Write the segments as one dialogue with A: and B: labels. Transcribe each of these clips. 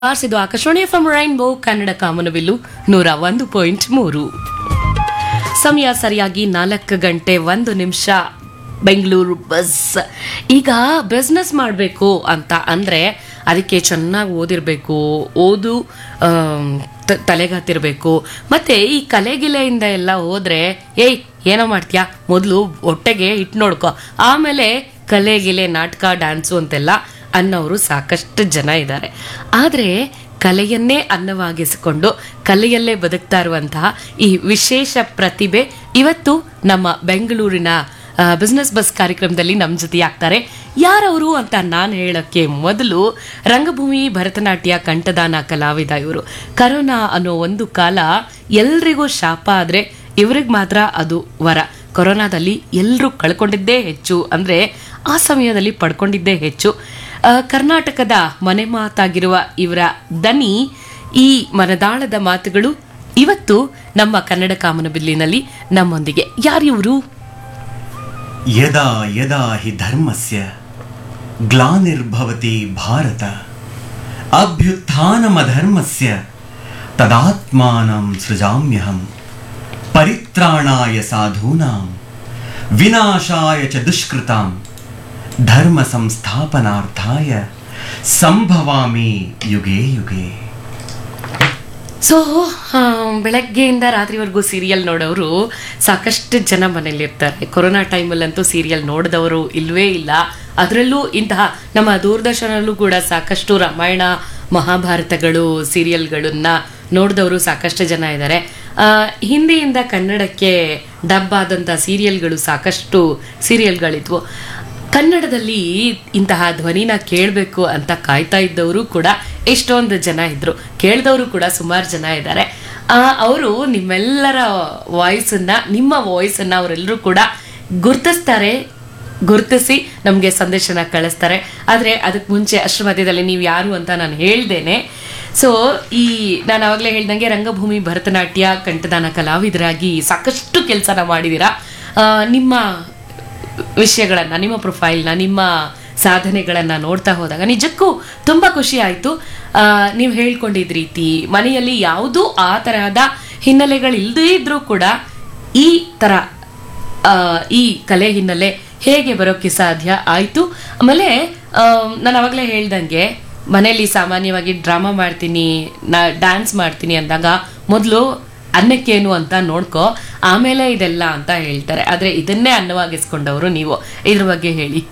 A: ಆರ್ಸಿದು Akashvani F rainbow Kannada ಕಾಮನಬಿಲ್ಲು ನೂರ ಒಂದು ಪಾಯಿಂಟ್ ಮೂರು ಸಮಯ ಸರಿಯಾಗಿ ನಾಲ್ಕು ಗಂಟೆ ಒಂದು ನಿಮಿಷ ಬೆಂಗಳೂರು ಬಸ್ ಈಗ ಬಿಸ್ನೆಸ್ ಮಾಡಬೇಕು ಅಂತ ಅಂದರೆ ಅದಕ್ಕೆ ಚೆನ್ನಾಗಿ ಓದಿರಬೇಕು ಓದು ಆಮ್, ತ- ತಲೆಗೆ ಹತ್ತಿರಬೇಕು ಮತ್ತು ಈ ಕಲೆಗಿಲೆಯಿಂದ ಎಲ್ಲ ಹೋದರೆ ಏಯ್ ಏನೋ ಮಾಡ್ತೀಯಾ ಮೊದಲು ಹೊಟ್ಟೆಗೆ ಇಟ್ಟು ನೋಡ್ಕೊ ಆಮೇಲೆ ಕಲೆ ಗಿಲೆ ನಾಟಕ ಡ್ಯಾನ್ಸು ಅಂತೆಲ್ಲ ಅನ್ನೋರು ಸಾಕಷ್ಟು ಜನ ಇದ್ದಾರೆ ಆದರೆ ಕಲೆಯನ್ನೇ ಅನ್ನವಾಗಿಸಿಕೊಂಡು ಕಲೆಯಲ್ಲೇ ಬದುಕ್ತಾ ಇರುವಂತಹ ಈ ವಿಶೇಷ ಪ್ರತಿಭೆ ಇವತ್ತು ನಮ್ಮ ಬೆಂಗಳೂರಿನ ಬಿಸ್ನೆಸ್ ಬಸ್ ಕಾರ್ಯಕ್ರಮದಲ್ಲಿ ನಮ್ಮ ಜೊತೆ ಆಗ್ತಾರೆ ಯಾರವರು ಅಂತ ನಾನು ಹೇಳೋಕ್ಕೆ ಮೊದಲು ರಂಗಭೂಮಿ ಭರತನಾಟ್ಯ ಕಂಠದಾನ ಕಲಾವಿದ ಇವರು ಕರೋನಾ ಅನ್ನೋ ಒಂದು ಕಾಲ ಎಲ್ರಿಗೂ ಶಾಪ ಆದರೆ ಇವ್ರಿಗೆ ಮಾತ್ರ ಅದು ವರ ಕೊರೋನಾದಲ್ಲಿ ಎಲ್ಲರೂ ಕಳ್ಕೊಂಡಿದ್ದೇ ಹೆಚ್ಚು ಅಂದರೆ ಆ ಸಮಯದಲ್ಲಿ ಪಡ್ಕೊಂಡಿದ್ದೇ ಹೆಚ್ಚು ಆ, ಕರ್ನಾಟಕದ ಮನೆ ಮಾತಾಗಿರುವ ಇವರ ದನಿ ಈ ಮನದಾಳದ ಮಾತುಗಳು ಇವತ್ತು ನಮ್ಮ ಕನ್ನಡ ಕಾಮನಬಿಲ್ಲಿನಲ್ಲಿ ನಮ್ಮೊಂದಿಗೆ ಯಾರಿವರು
B: ಯದಾ ಯದಾ ಹಿ ಧರ್ಮಸ್ಯ ಗ್ಲಾನಿರ್ಭವತಿ ಭಾರತ ಅಭ್ಯುತ್ಥಾನಮಧರ್ಮಸ್ಯ ತದಾತ್ಮಾನಂ ಸೃಜಾಮ್ಯಹಂ ಪರಿತ್ರಾಣಾಯ ಸಾಧೂನಾಂ ವಿನಾಶಾಯ ಚ ದುಷ್ಕೃತಾಂ ಧರ್ಮ ಸಂಸ್ಥಾಪನಾರ್ಥಾಯ ಸಂಭವಾಮಿ ಯುಗೆ ಯುಗೆ
A: ಸೊ ಬೆಳಗ್ಗೆಯಿಂದ ರಾತ್ರಿವರೆಗೂ ಸೀರಿಯಲ್ ನೋಡೋರು ಸಾಕಷ್ಟು ಜನ ಮನೇಲಿರ್ತಾರೆ ಕೊರೋನಾ ಟೈಮಲ್ಲಂತೂ ಸೀರಿಯಲ್ ನೋಡಿದವರು ಇಲ್ವೇ ಇಲ್ಲ ಅದರಲ್ಲೂ ಇಂತಹ ನಮ್ಮ ದೂರದರ್ಶನಲ್ಲೂ ಕೂಡ ಸಾಕಷ್ಟು ರಾಮಾಯಣ ಮಹಾಭಾರತಗಳು ಸೀರಿಯಲ್ಗಳನ್ನ ನೋಡಿದವರು ಸಾಕಷ್ಟು ಜನ ಇದ್ದಾರೆ ಆ, ಹಿಂದಿಯಿಂದ ಕನ್ನಡಕ್ಕೆ ಡಬ್ ಆದಂಥ ಸೀರಿಯಲ್ಗಳು ಸಾಕಷ್ಟು ಸೀರಿಯಲ್ಗಳಿದ್ವು ಕನ್ನಡದಲ್ಲಿ ಇಂತಹ ಧ್ವನಿನ ಕೇಳಬೇಕು ಅಂತ ಕಾಯ್ತಾ ಇದ್ದವರು ಕೂಡ ಎಷ್ಟೊಂದು ಜನ ಇದ್ರು ಕೇಳಿದವರು ಕೂಡ ಸುಮಾರು ಜನ ಇದ್ದಾರೆ ಅವರು ನಿಮ್ಮೆಲ್ಲರ ವಾಯ್ಸನ್ನ ನಿಮ್ಮ ವಾಯ್ಸನ್ನ ಅವರೆಲ್ಲರೂ ಕೂಡ ಗುರ್ತಿಸ್ತಾರೆ ಗುರ್ತಿಸಿ ನಮಗೆ ಸಂದೇಶನ ಕಳಿಸ್ತಾರೆ ಆದರೆ ಅದಕ್ಕೆ ಮುಂಚೆ ಅಷ್ಟರ ಮಧ್ಯದಲ್ಲಿ ನೀವು ಯಾರು ಅಂತ ನಾನು ಹೇಳ್ದೇನೆ ಸೊ ಈ ನಾನು ಆವಾಗಲೇ ಹೇಳ್ದಂಗೆ ರಂಗಭೂಮಿ ಭರತನಾಟ್ಯ ಕಂಠದಾನ ಕಲಾವಿದರಾಗಿ ಸಾಕಷ್ಟು ಕೆಲಸನ ಮಾಡಿದ್ದೀರಾ ಆ, ನಿಮ್ಮ ವಿಷಯಗಳನ್ನ ನಿಮ್ಮ ಪ್ರೊಫೈಲ್ನ ನಿಮ್ಮ ಸಾಧನೆಗಳನ್ನ ನೋಡ್ತಾ ಹೋದಾಗ ನಿಜಕ್ಕೂ ತುಂಬಾ ಖುಷಿ ಆಯ್ತು ಆ, ನೀವು ಹೇಳ್ಕೊಂಡಿದ್ ರೀತಿ ಮನೆಯಲ್ಲಿ ಯಾವುದೂ ಆ ತರಹದ ಹಿನ್ನೆಲೆಗಳಿಲ್ಲದೇ ಇದ್ರೂ ಕೂಡ ಈ ತರ ಆ, ಈ ಕಲೆ ಹಿನ್ನೆಲೆ ಹೇಗೆ ಬರೋಕ್ಕೆ ಸಾಧ್ಯ ಆಯ್ತು ಆಮೇಲೆ ಆ, ನಾನು ಅವಾಗಲೇ ಹೇಳ್ದಂಗೆ ಮನೆಯಲ್ಲಿ ಸಾಮಾನ್ಯವಾಗಿ ಡ್ರಾಮಾ ಮಾಡ್ತೀನಿ ನಾ ಡ್ಯಾನ್ಸ್ ಮಾಡ್ತೀನಿ ಅಂದಾಗ ಮೊದಲು ಅನ್ನಕ್ಕೇನು ಅಂತ ನೋಡ್ಕೊ ಆಮೇಲೆ ಇದೆಲ್ಲ ಅಂತ ಹೇಳ್ತಾರೆ ಆದ್ರೆ ಇದನ್ನೇ ಅನ್ನವಾಗಿಸ್ಕೊಂಡವರು ನೀವು ಇದ್ರ ಬಗ್ಗೆ ಹೇಳಿ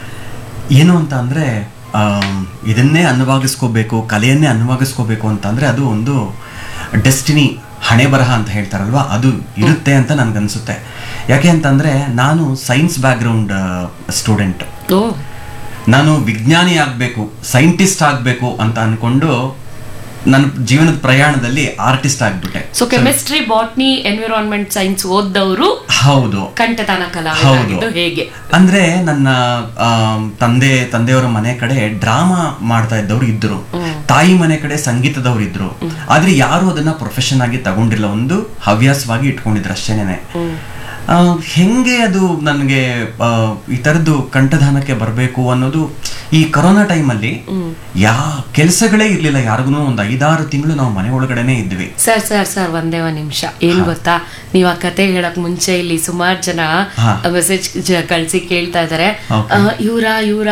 B: ಏನು ಅಂತ ಅಂದ್ರೆ ಆಮ್, ಇದನ್ನೇ ಅನ್ನವಾಗಿಸ್ಕೋಬೇಕು ಕಲೆಯನ್ನೇ ಅನ್ನವಾಗಿಸ್ಕೋಬೇಕು ಅಂತ ಅಂದ್ರೆ ಅದು ಒಂದು ಡೆಸ್ಟಿನಿ ಹಣೆ ಬರಹ ಅಂತ ಹೇಳ್ತಾರಲ್ವಾ ಅದು ಇರುತ್ತೆ ಅಂತ ನನ್ಗನ್ಸುತ್ತೆ ಯಾಕೆ ಅಂತಂದ್ರೆ ನಾನು ಸೈನ್ಸ್ ಬ್ಯಾಕ್ಗ್ರೌಂಡ್ ಸ್ಟೂಡೆಂಟ್
A: ಓ
B: ನಾನು ವಿಜ್ಞಾನಿ ಆಗಬೇಕು ಸೈಂಟಿಸ್ಟ್ ಆಗಬೇಕು ಅಂತ ಅನ್ಕೊಂಡು ನನ್ನ ಜೀವನದ ಪ್ರಯಾಣದಲ್ಲಿ ಆರ್ಟಿಸ್ಟ್ ಆಗ್ಬಿಟ್ಟೆ
A: so chemistry botany environment science ಓದ್ದವರು
B: ಹೌದು
A: ಕಂಠದಾನ ಕಲಾವಿದರಾಗಿದ್ದು ಹೇಗೆ
B: ಅಂದ್ರೆ ನನ್ನ ಆಮ್, ತಂದೆ ತಂದೆಯವರ ಮನೆ ಕಡೆ ಡ್ರಾಮಾ ಮಾಡ್ತಾ ಇದ್ದವ್ರು ಇದ್ರು ತಾಯಿ ಮನೆ ಕಡೆ ಸಂಗೀತದವ್ರು ಇದ್ರು ಆದ್ರೆ ಯಾರು ಅದನ್ನ ಪ್ರೊಫೆಷನ್ ಆಗಿ ತಗೊಂಡಿಲ್ಲ ಒಂದು ಹವ್ಯಾಸವಾಗಿ ಇಟ್ಕೊಂಡಿದ್ರು ಅಷ್ಟೇನೆ ಆ, ಹೆಂಗೆ ಅದು ನನಗೆ ಈ ತರದ್ದು ಕಂಠದಾನಕ್ಕೆ ಬರಬೇಕು ಅನ್ನೋದು ಈ ಕೊರೋನಾ ಟೈಮಲ್ಲಿ ಯಾ ಕೆಲಸಗಳೇ ಇರ್ಲಿಲ್ಲ ಯಾರಿಗೂ ಒಂದು ಐದಾರು ತಿಂಗಳು ನಾವು ಮನೆ ಒಳಗಡೆನೆ ಇದ್ವಿ
A: ಸರ್ ಸರ್ ಸರ್ ಒಂದೇ ಒಂದ್ ನಿಮಿಷ ಏನ್ ಗೊತ್ತಾ ನೀವ್ ಆ ಕತೆ ಹೇಳಕ್ ಮುಂಚೆ ಇಲ್ಲಿ ಸುಮಾರು ಜನ
B: ಹಾ.
A: ಮೆಸೇಜ್ ಕಳ್ಸಿ ಕೇಳ್ತಾ ಇದಾರೆ
B: Okay.
A: ಇವರ ಇವರ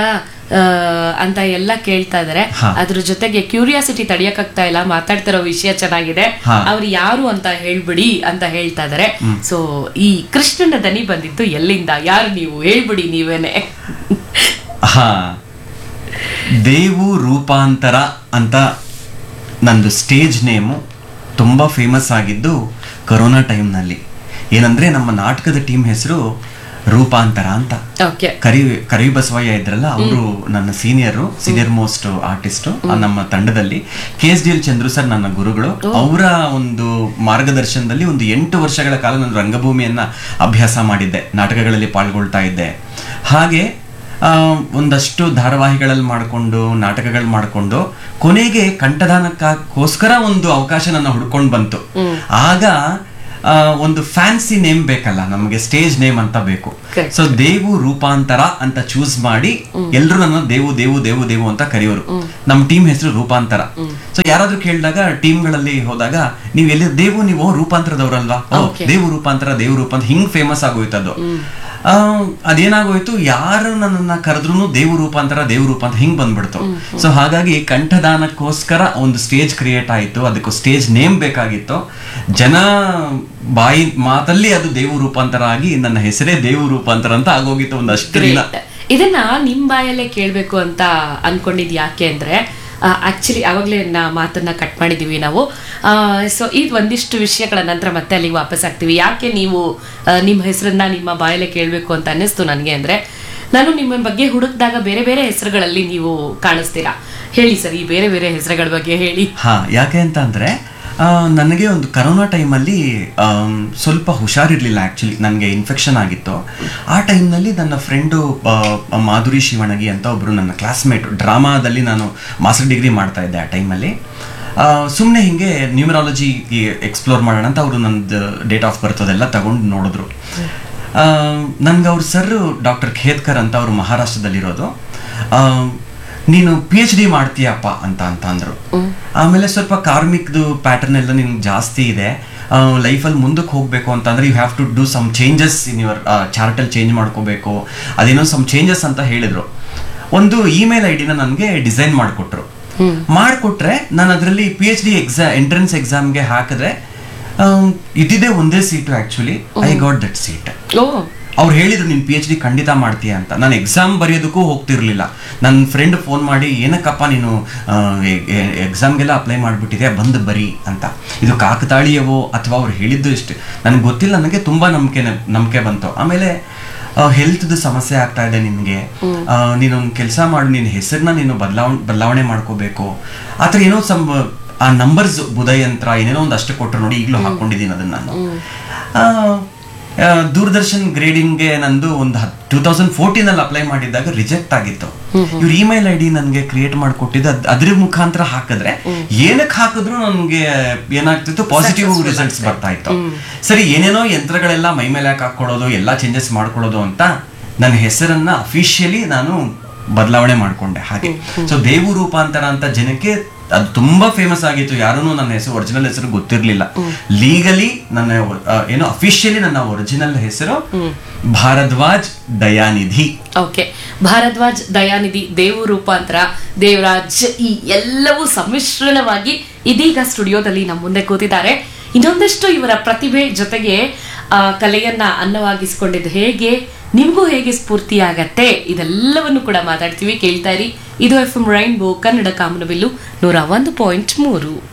A: ಅಂತ ಎಲ್ಲ ಕೇಳ್ತಾ ಇದಾರೆ
B: ಹಾ.
A: ಅದ್ರ ಜೊತೆಗೆ ಕ್ಯೂರಿಯಾಸಿಟಿ ತಡಿಯಕ್ಕಾಗ್ತಾ ಇಲ್ಲ ಮಾತಾಡ್ತಿರೋ ವಿಷಯ ಚೆನ್ನಾಗಿದೆ
B: ಹಾ.
A: ಅವ್ರು ಯಾರು ಅಂತ ಹೇಳ್ಬಿಡಿ ಅಂತ ಹೇಳ್ತಾ ಇದಾರೆ ಸೊ ಈ ಕೃಷ್ಣನ ದನಿ ಬಂದಿತ್ತು ಎಲ್ಲಿಂದ ಯಾರು ನೀವು ಹೇಳ್ಬಿಡಿ ನೀವೇನೆ
B: ಹಾ ದೇವು ರೂಪಾಂತರ ಅಂತ ನಂದು ಸ್ಟೇಜ್ ನೇಮು ತುಂಬ ಫೇಮಸ್ ಆಗಿದ್ದು ಕೊರೋನಾ ಟೈಮ್ನಲ್ಲಿ ಏನಂದ್ರೆ ನಮ್ಮ ನಾಟಕದ ಟೀಮ್ ಹೆಸರು ರೂಪಾಂತರ ಅಂತ
A: ಓಕೆ
B: ಕರಿ ಕರಿ ಬಸವಯ್ಯ ಇದ್ರಲ್ಲ ಅವರು ನನ್ನ ಸೀನಿಯರು ಸೀನಿಯರ್ ಮೋಸ್ಟ್ ಆರ್ಟಿಸ್ಟ್ ನಮ್ಮ ತಂಡದಲ್ಲಿ K S D L Chandru sir ನನ್ನ ಗುರುಗಳು ಅವರ ಒಂದು ಮಾರ್ಗದರ್ಶನದಲ್ಲಿ ಒಂದು ಎಂಟು ವರ್ಷಗಳ ಕಾಲ ನಾನು ರಂಗಭೂಮಿಯನ್ನ ಅಭ್ಯಾಸ ಮಾಡಿದ್ದೆ ನಾಟಕಗಳಲ್ಲಿ ಪಾಲ್ಗೊಳ್ತಾ ಇದ್ದೆ ಹಾಗೆ ಆ, ಒಂದಷ್ಟು ಧಾರಾವಾಹಿಗಳಲ್ಲಿ ಮಾಡಿಕೊಂಡು ನಾಟಕಗಳು ಮಾಡಿಕೊಂಡು ಕೊನೆಗೆ ಕಂಠದಾನಕ್ಕೋಸ್ಕರ ಒಂದು ಅವಕಾಶ ನನ್ನ ಹುಡ್ಕೊಂಡು ಬಂತು ಆಗ ಆ, ಒಂದು ಫ್ಯಾನ್ಸಿ ನೇಮ್ ಬೇಕಲ್ಲ ನಮಗೆ ಸ್ಟೇಜ್ ನೇಮ್ ಅಂತ ಬೇಕು
A: Correct.
B: ಸೊ ದೇವು ರೂಪಾಂತರ ಅಂತ ಚೂಸ್ ಮಾಡಿ ಎಲ್ಲರೂ ನನ್ನ ದೇವು ದೇವು ದೇವು ದೇವು ಅಂತ ಕರೆಯೋರು ನಮ್ಮ ಟೀಮ್ ಹೆಸರು ರೂಪಾಂತರ ಸೊ ಯಾರಾದ್ರೂ ಕೇಳಿದಾಗ ಟೀಮ್ಗಳಲ್ಲಿ ಹೋದಾಗ ನೀವು ಎಲ್ಲಿ ದೇವು ನೀವು ರೂಪಾಂತರದವ್ರಲ್ವಾ ಓ,
A: Okay.
B: ದೇವು ರೂಪಾಂತರ ದೇವು ರೂಪಾಂತರ ಹಿಂಗ್ ಫೇಮಸ್ ಆಗೋಯ್ತು ಅದು ಆ, ಅದೇನಾಗೋಯ್ತು ಯಾರು ನನ್ನನ್ನ ಕರೆದ್ರು ದೇವು ರೂಪಾಂತರ ದೇವು ರೂಪಾಂತರ ಹಿಂಗ್ ಬಂದ್ಬಿಡ್ತು ಸೊ ಹಾಗಾಗಿ ಕಂಠದಾನಕ್ಕೋಸ್ಕರ ಒಂದು ಸ್ಟೇಜ್ ಕ್ರಿಯೇಟ್ ಆಯ್ತು ಅದಕ್ಕೂ ಸ್ಟೇಜ್ ನೇಮ್ ಬೇಕಾಗಿತ್ತು ಜನ ಬಾಯಿ ಮಾತಲ್ಲಿ ಅದು ದೇವು ರೂಪಾಂತರ ಆಗಿ ನನ್ನ ಹೆಸರೇ ದೇವು ರೂಪಾಂತರ ಅಂತ ಆಗೋಗಿತ್ತು ಒಂದಷ್ಟು ದಿನ
A: Great. ಇದನ್ನ ನಿಮ್ ಬಾಯಲ್ಲೇ ಕೇಳ್ಬೇಕು ಅಂತ ಅನ್ಕೊಂಡಿದ್ ಯಾಕೆ ಅಂದ್ರೆ ಆಕ್ಚುಲಿ ಅವಾಗಲೇ ನಾ ಮಾತನ್ನ ಕಟ್ ಮಾಡಿದೀವಿ ನಾವು ಸೊ ಇದು ಒಂದಿಷ್ಟು ವಿಷಯಗಳ ನಂತರ ಮತ್ತೆ ಅಲ್ಲಿಗೆ ವಾಪಸ್ ಆಗ್ತೀವಿ ಯಾಕೆ ನೀವು ಆ, ನಿಮ್ಮ ಹೆಸರನ್ನ ನಿಮ್ಮ ಬಾಯಲ್ಲೇ ಕೇಳಬೇಕು ಅಂತ ಅನ್ನಿಸ್ತು ನನಗೆ ಅಂದ್ರೆ ನಾನು ನಿಮ್ಮ ಬಗ್ಗೆ ಹುಡುಕ್ದಾಗ ಬೇರೆ ಬೇರೆ ಹೆಸರುಗಳಲ್ಲಿ ನೀವು ಕಾಣಿಸ್ತೀರಾ ಹೇಳಿ ಸರ್ ಈ ಬೇರೆ ಬೇರೆ ಹೆಸರುಗಳ ಬಗ್ಗೆ ಹೇಳಿ
B: ಹಾ ಯಾಕೆ ಅಂತ ಅಂದ್ರೆ ಆ, ನನಗೆ ಒಂದು ಕರೋನಾ ಟೈಮಲ್ಲಿ ಸ್ವಲ್ಪ ಹುಷಾರಿರ್ಲಿಲ್ಲ ಆ್ಯಕ್ಚುಲಿ ನನಗೆ ಇನ್ಫೆಕ್ಷನ್ ಆಗಿತ್ತು ಆ ಟೈಮ್ನಲ್ಲಿ ನನ್ನ ಫ್ರೆಂಡು ಮಾಧುರಿ ಶಿವಣಗಿ ಅಂತ ಒಬ್ಬರು ನನ್ನ ಕ್ಲಾಸ್ಮೇಟ್ ಡ್ರಾಮಾದಲ್ಲಿ ನಾನು ಮಾಸ್ಟರ್ ಡಿಗ್ರಿ ಮಾಡ್ತಾ ಇದ್ದೆ ಆ ಟೈಮಲ್ಲಿ ಸುಮ್ಮನೆ ಹಿಂಗೆ ನ್ಯೂಮರಾಲಜಿ ಎಕ್ಸ್ಪ್ಲೋರ್ ಮಾಡೋಣ ಅಂತ ಅವರು ನಂದು ಡೇಟ್ ಆಫ್ ಬರ್ತ್ ಅದೆಲ್ಲ ತಗೊಂಡು ನೋಡಿದ್ರು ನನ್ಗೆ ಅವ್ರ ಸರ್ ಡಾಕ್ಟರ್ ಖೇದ್ಕರ್ ಅಂತ ಅವರು ಮಹಾರಾಷ್ಟ್ರದಲ್ಲಿರೋದು ಆ, ನೀನು ಪಿ ಎಚ್ ಡಿ ಮಾಡ್ತೀಯಪ್ಪ ಅಂತ ಅಂತ ಅಂದ್ರು ಆಮೇಲೆ ಸ್ವಲ್ಪ ಕಾರ್ಮಿಕ್ದು ಪ್ಯಾಟರ್ನ್ ಎಲ್ಲ ನಿನ್ಗೆ ಜಾಸ್ತಿ ಇದೆ ಲೈಫಲ್ಲಿ ಮುಂದಕ್ಕೆ ಹೋಗ್ಬೇಕು ಅಂತಂದ್ರೆ you have to do some changes in your ಚಾರ್ಟಲ್ ಚೇಂಜ್ ಮಾಡ್ಕೋಬೇಕು ಅದೇನೋ ಸಮ್ ಚೇಂಜಸ್ ಅಂತ ಹೇಳಿದ್ರು ಒಂದು ಇಮೇಲ್ ಐ ಡಿನ ನನಗೆ ಡಿಸೈನ್ ಮಾಡಿಕೊಟ್ರು ಮಾಡಿಕೊಟ್ರೆ ನಾನು ಅದರಲ್ಲಿ ಪಿ ಎಚ್ ಡಿ ಎಕ್ಸಾ ಎಂಟ್ರೆನ್ಸ್ ಎಕ್ಸಾಮ್ಗೆ ಹಾಕಿದ್ರೆ ಆಮ್, ಇದ್ದಿದ್ದೇ ಒಂದೇ seat actually I got that seat
A: ಓ
B: ಅವ್ರು ಹೇಳಿದ್ರು ನೀನು ಪಿ ಎಚ್ ಡಿ ಖಂಡಿತ ಮಾಡ್ತೀಯ ಅಂತ ನಾನು ಎಕ್ಸಾಮ್ ಬರೆಯೋದಕ್ಕೂ ಹೋಗ್ತಿರ್ಲಿಲ್ಲ ನನ್ನ ಫ್ರೆಂಡ್ ಫೋನ್ ಮಾಡಿ ಏನಕ್ಕಪ್ಪ ನೀನು ಎಕ್ಸಾಮ್ಗೆಲ್ಲ ಅಪ್ಲೈ ಮಾಡಿಬಿಟ್ಟಿದೆ ಬಂದು ಬರಿ ಅಂತ ಇದು ಕಾಕತಾಳೀಯವೋ ಅಥವಾ ಅವ್ರು ಹೇಳಿದ್ದು ಎಷ್ಟು ನನಗೆ ಗೊತ್ತಿಲ್ಲ ನನಗೆ ತುಂಬ ನಂಬಿಕೆ ನಂಬಿಕೆ ಬಂತು ಆಮೇಲೆ ಹೆಲ್ತ್ದು ಸಮಸ್ಯೆ ಆಗ್ತಾ ಇದೆ ನಿನಗೆ ನೀನೊಂದು ಕೆಲಸ ಮಾಡು ನಿನ್ನ ಹೆಸರನ್ನ ನೀನು ಬದಲಾವಣೆ ಬದಲಾವಣೆ ಮಾಡ್ಕೋಬೇಕು ಆ ಥರ ಏನೋ ಸಮ್ ಆ ನಂಬರ್ಸ್ ಬುಧಯಂತ್ರ ಏನೇನೋ ಒಂದು ಅಷ್ಟು ಕೊಟ್ಟರು ನೋಡಿ ಈಗಲೂ ಹಾಕೊಂಡಿದ್ದೀನಿ ಅದನ್ನ ನಾನು ಆ, ಆ, ದೂರದರ್ಶನ್ ಗ್ರೇಡಿಂಗ್ಗೆ ನಂದು ಒಂದು ಟೂ ತೌಸಂಡ್ ಫೋರ್ಟೀನ್ ಅಲ್ಲಿ ಅಪ್ಲೈ ಮಾಡಿದ್ದಾಗ ರಿಜೆಕ್ಟ್ ಆಗಿತ್ತು ಇವ್ರ ಇಮೇಲ್ ಐ ಡಿ ನನಗೆ ಕ್ರಿಯೇಟ್ ಮಾಡಿಕೊಟ್ಟಿದ್ದು ಅದ್- ಅದ್ರ ಮುಖಾಂತರ ಹಾಕಿದ್ರೆ ಏನಕ್ಕೆ ಹಾಕಿದ್ರು ನನಗೆ ಏನಾಗ್ತಿತ್ತು ಪಾಸಿಟಿವ್ ರಿಸಲ್ಟ್ಸ್ ಬರ್ತಾ ಇತ್ತು ಸರಿ ಏನೇನೋ ಯಂತ್ರಗಳೆಲ್ಲ ಮೈ ಮೇಲೆ ಯಾಕೆ ಹಾಕೊಳ್ಳೋದು ಎಲ್ಲ ಚೇಂಜಸ್ ಮಾಡ್ಕೊಳ್ಳೋದು ಅಂತ ನನ್ನ ಹೆಸರನ್ನ ಅಫಿಷಿಯಲಿ ನಾನು ಬದಲಾವಣೆ ಮಾಡ್ಕೊಂಡೆ ಹಾಗೆ ಸೊ ದೇವು ರೂಪಾಂತರ ಅಂತ ಜನಕ್ಕೆ ಅದು ತುಂಬಾ ಫೇಮಸ್ ಆಗಿತ್ತು ಯಾರೂ ನನ್ನ ಹೆಸರು ಒರಿಜಿನಲ್ ಹೆಸರು ಗೊತ್ತಿರಲಿಲ್ಲ ಲೀಗಲಿ ನನ್ನ ಆ, ಏನು ಅಫಿಷಿಯಲಿ ನನ್ನ ಒರಿಜಿನಲ್ ಹೆಸರು ಭಾರದ್ವಾಜ್ ದಯಾನಿಧಿ
A: ಓಕೆ ಭಾರದ್ವಾಜ್ ದಯಾನಿಧಿ ದೇವು ರೂಪಾಂತರ ದೇವರಾಜ್ ಈ ಎಲ್ಲವೂ ಸಮ್ಮಿಶ್ರಣವಾಗಿ ಇದೀಗ ಸ್ಟುಡಿಯೋದಲ್ಲಿ ನಮ್ಮ ಮುಂದೆ ಕೂತಿದ್ದಾರೆ ಇನ್ನೊಂದಷ್ಟು ಇವರ ಪ್ರತಿಭೆ ಜೊತೆಗೆ ಆ ಕಲೆಯನ್ನ ಅನ್ನವಾಗಿಸಿಕೊಂಡಿದ್ದು ಹೇಗೆ ನಿಮಗೂ ಹೇಗೆ ಸ್ಫೂರ್ತಿ ಆಗತ್ತೆ ಇದೆಲ್ಲವನ್ನು ಕೂಡ ಮಾತಾಡ್ತೀವಿ ಕೇಳ್ತಾ ಇರಿ ಇದು ಎಫ್ ಎಂ ರೈನ್ಬೋ ಕನ್ನಡ ಕಾಮನಬಿಲ್ಲು ನೂರ ಒಂದು ಪಾಯಿಂಟ್ ಮೂರು